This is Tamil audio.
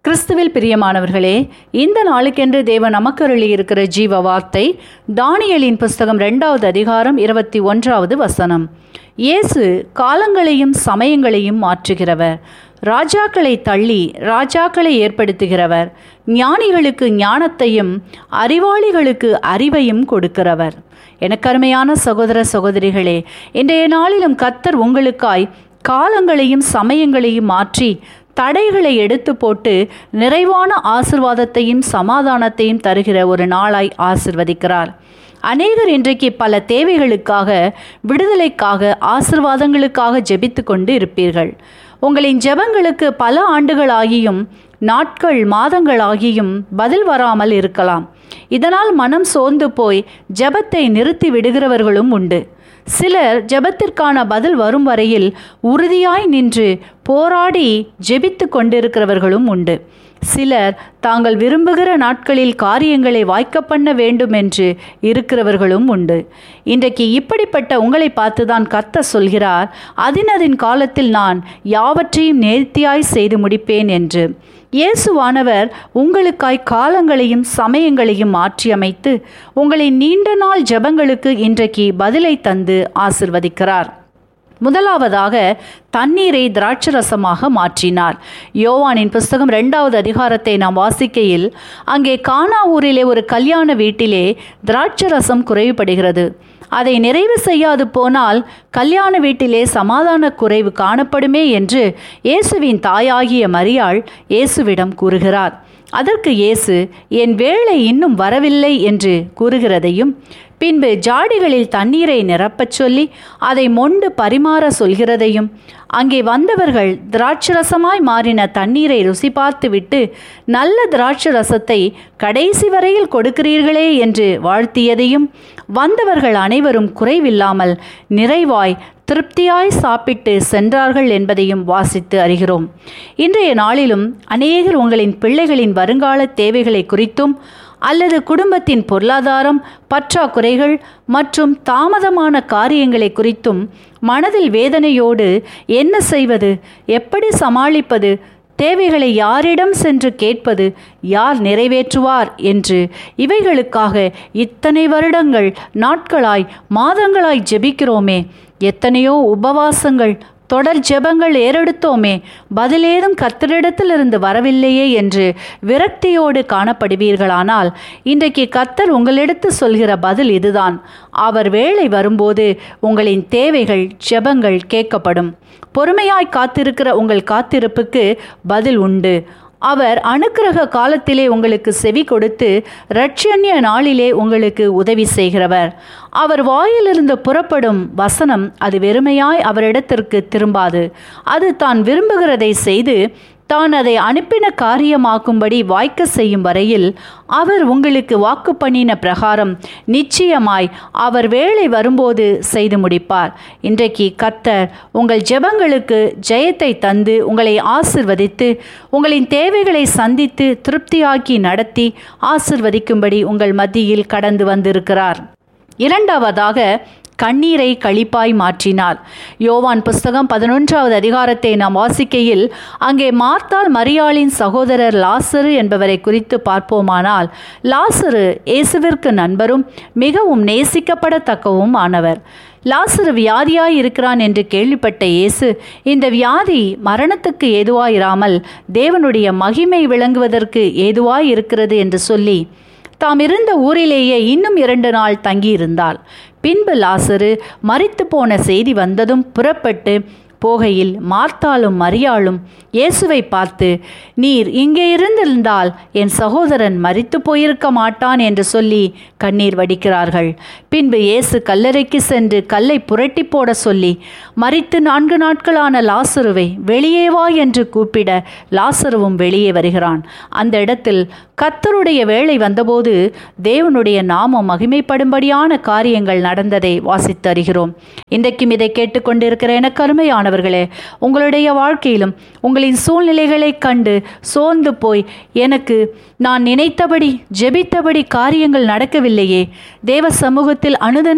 கிறிஸ்துவில் பிரியமானவர்களே இந்த நாளுக்கென்று தேவன் நமக்கருளி இருக்கிற ஜீவ வார்த்தை தானியலின் புஸ்தகம் ரெண்டாவது அதிகாரம் இருபத்தி ஒன்றாவது வசனம் இயேசு காலங்களையும் சமயங்களையும் மாற்றுகிறவர் ராஜாக்களை தள்ளி ராஜாக்களை ஏற்படுத்துகிறவர் ஞானிகளுக்கு ஞானத்தையும் அறிவாளிகளுக்கு அறிவையும் கொடுக்கிறவர் எனக்கு அருமையான சகோதர சகோதரிகளே இன்றைய நாளிலும் கத்தர் உங்களுக்காய் காலங்களையும் சமயங்களையும் மாற்றி தடைகளை எடுத்து போட்டு நிறைவான ஆசிர்வாதத்தையும் சமாதானத்தையும் தருகிற ஒரு நாளாய் ஆசிர்வதிக்கிறார் அநேகர் இன்றைக்கு பல தேவைகளுக்காக விடுதலைக்காக ஆசிர்வாதங்களுக்காக ஜெபித்து கொண்டு இருப்பீர்கள் உங்களின் ஜெபங்களுக்கு பல ஆண்டுகளாகியும் நாட்கள் மாதங்களாகியும் பதில் வராமல் இருக்கலாம் இதனால் மனம் சோர்ந்து போய் ஜெபத்தை நிறுத்தி விடுகிறவர்களும் உண்டு சிலர் ஜெபத்திற்கான பதில் வரும் வரையில் உறுதியாய் நின்று போராடி ஜெபித்து கொண்டிருக்கிறவர்களும் உண்டு சிலர் தாங்கள் விரும்புகிற நாட்களில் காரியங்களை வாய்க்க பண்ண வேண்டும் என்று இருக்கிறவர்களும் உண்டு இன்றைக்கு இப்படிப்பட்ட உங்களை பார்த்துதான் கத்த சொல்கிறார் அதினதின் காலத்தில் நான் யாவற்றையும் நேர்த்தியாய் செய்து முடிப்பேன் என்று இயேசுவானவர் உங்களுக்காய் காலங்களையும் சமயங்களையும் மாற்றியமைத்து உங்களின் நீண்ட நாள் ஜெபங்களுக்கு இன்றைக்கு பதிலை தந்து ஆசிர்வதிக்கிறார் முதலாவதாக தண்ணீரை திராட்சரசமாக மாற்றினார் யோவானின் புஸ்தகம் ரெண்டாவது அதிகாரத்தை நாம் வாசிக்கையில் அங்கே கானா ஊரிலே ஒரு கல்யாண வீட்டிலே திராட்சரசம் குறைவுபடுகிறது அதை நிறைவு செய்யாது போனால் கல்யாண வீட்டிலே சமாதான குறைவு காணப்படுமே என்று இயேசுவின் தாயாகிய மரியாள் இயேசுவிடம் கூறுகிறார் அதற்கு இயேசு என் வேளை இன்னும் வரவில்லை என்று கூறுகிறதையும் பின்பு ஜாடிகளில் தண்ணீரை நிரப்பச் சொல்லி அதை மொண்டு பரிமாற சொல்கிறதையும் அங்கே வந்தவர்கள் திராட்சரசமாய் மாறின தண்ணீரை ருசி பார்த்துவிட்டு நல்ல திராட்சரசத்தை கடைசி வரையில் கொடுக்கிறீர்களே என்று வாழ்த்தியதையும் வந்தவர்கள் அனைவரும் குறைவில்லாமல் நிறைவாய் திருப்தியாய் சாப்பிட்டு சென்றார்கள் என்பதையும் வாசித்து அறிகிறோம் இன்றைய நாளிலும் அநேகர் உங்களின் பிள்ளைகளின் வருங்கால தேவைகளை குறித்தும் அல்லது குடும்பத்தின் பொருளாதாரம் பற்றாக்குறைகள் மற்றும் தாமதமான காரியங்களை குறித்தும் மனதில் வேதனையோடு என்ன செய்வது எப்படி சமாளிப்பது தேவைகளை யாரிடம் சென்று கேட்பது யார் நிறைவேற்றுவார் என்று இவைகளுக்காக இத்தனை வருடங்கள் நாட்களாய் மாதங்களாய் ஜெபிக்கிறோமே எத்தனையோ உபவாசங்கள் தொடர் ஜெபங்கள் ஏறெடுத்தோமே பதிலேதும் கத்தரிடத்திலிருந்து வரவில்லையே என்று விரக்தியோடு காணப்படுவீர்களானால் இன்றைக்கு கத்தர் உங்களிடத்து சொல்கிற பதில் இதுதான் அவர் வேலை வரும்போது உங்களின் தேவைகள் ஜெபங்கள் கேட்கப்படும் பொறுமையாய் காத்திருக்கிற உங்கள் காத்திருப்புக்கு பதில் உண்டு அவர் அனுக்கிரக காலத்திலே உங்களுக்கு செவி கொடுத்து ரட்சண்ய நாளிலே உங்களுக்கு உதவி செய்கிறவர் அவர் வாயிலிருந்து புறப்படும் வசனம் அது வெறுமையாய் அவரிடத்திற்கு திரும்பாது அது தான் விரும்புகிறதை செய்து தான் அதை அனுப்பின காரியமாக்கும்படி வாய்க்க செய்யும் வரையில் அவர் உங்களுக்கு வாக்கு பண்ணின பிரகாரம் நிச்சயமாய் அவர் வேலை வரும்போது செய்து முடிப்பார் இன்றைக்கு கத்தர் உங்கள் ஜெபங்களுக்கு ஜெயத்தை தந்து உங்களை ஆசிர்வதித்து உங்களின் தேவைகளை சந்தித்து திருப்தியாக்கி நடத்தி ஆசிர்வதிக்கும்படி உங்கள் மத்தியில் கடந்து வந்திருக்கிறார் இரண்டாவதாக கண்ணீரை கழிப்பாய் மாற்றினார் யோவான் புஸ்தகம் பதினொன்றாவது அதிகாரத்தை நாம் வாசிக்கையில் அங்கே மார்த்தால் மரியாளின் சகோதரர் லாசரு என்பவரை குறித்து பார்ப்போமானால் லாசரு இயேசுவிற்கு நண்பரும் மிகவும் நேசிக்கப்படத்தக்கவும் ஆனவர் லாசரு வியாதியாய் இருக்கிறான் என்று கேள்விப்பட்ட இயேசு இந்த வியாதி மரணத்துக்கு ஏதுவாயிராமல் தேவனுடைய மகிமை விளங்குவதற்கு ஏதுவாய் இருக்கிறது என்று சொல்லி தாம் இருந்த ஊரிலேயே இன்னும் இரண்டு நாள் தங்கியிருந்தாள் பின்பு லாசரு மறித்து போன செய்தி வந்ததும் புறப்பட்டு போகையில் மார்த்தாலும் மரியாளும் இயேசுவை பார்த்து நீர் இங்கே இருந்திருந்தால் என் சகோதரன் மறித்து போயிருக்க மாட்டான் என்று சொல்லி கண்ணீர் வடிக்கிறார்கள் பின்பு இயேசு கல்லறைக்கு சென்று கல்லை புரட்டி போட சொல்லி மறித்து நான்கு நாட்களான லாசருவை வெளியே வா என்று கூப்பிட லாசருவும் வெளியே வருகிறான் அந்த இடத்தில் கத்தருடைய வேலை வந்தபோது தேவனுடைய நாமம் மகிமைப்படும்படியான காரியங்கள் நடந்ததை வாசித்து அறிகிறோம் இன்றைக்கும் இதை கேட்டுக்கொண்டிருக்கிற எனக்கு அருமையானவர்களே உங்களுடைய வாழ்க்கையிலும் உங்களின் சூழ்நிலைகளை கண்டு சோர்ந்து போய் எனக்கு நான் நினைத்தபடி ஜெபித்தபடி காரியங்கள் நடக்கவில்லையே தேவ சமூகத்தில் அனுதன